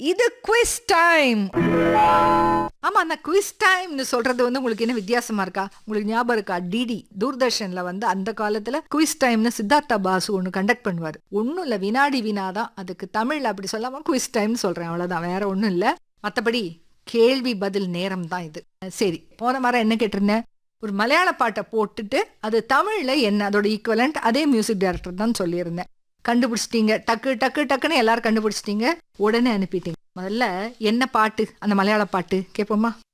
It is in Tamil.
இது குவிஸ் டைம் ஆமா அந்த குவிஸ் டைம்னு சொல்றது வந்து உங்களுக்கு என்ன வித்தியாசமா இருக்கா உங்களுக்கு ஞாபகம் இருக்கா டிடி தூர்தர்ஷன்ல வந்து அந்த காலத்துல குவிஸ் டைம்னு சித்தார்த்தா பாசு ஒன்னு கண்டக்ட் பண்ணுவார் ஒன்னும் இல்ல வினாடி வினா தான் அதுக்கு தமிழ்ல அப்படி சொல்லாம குவிஸ் டைம்னு சொல்றேன் அவ்வளவுதான் வேற ஒண்ணும் இல்ல மத்தபடி கேள்வி பதில் நேரம் தான் இது சரி போன வாரம் என்ன கேட்டிருந்தேன் ஒரு மலையாள பாட்டை போட்டுட்டு அது தமிழ்ல என்ன அதோட ஈக்குவலண்ட் அதே மியூசிக் டைரக்டர் தான் சொல்லியிருந்தேன் கண்டுபிடிச்சிட்டீங்க டக்கு டக்கு டக்குன்னு எல்லாரும் கண்டுபிடிச்சிட்டீங்க உடனே அனுப்பிட்டீங்க முதல்ல என்ன பாட்டு அந்த மலையாள பாட்டு கேட்போமா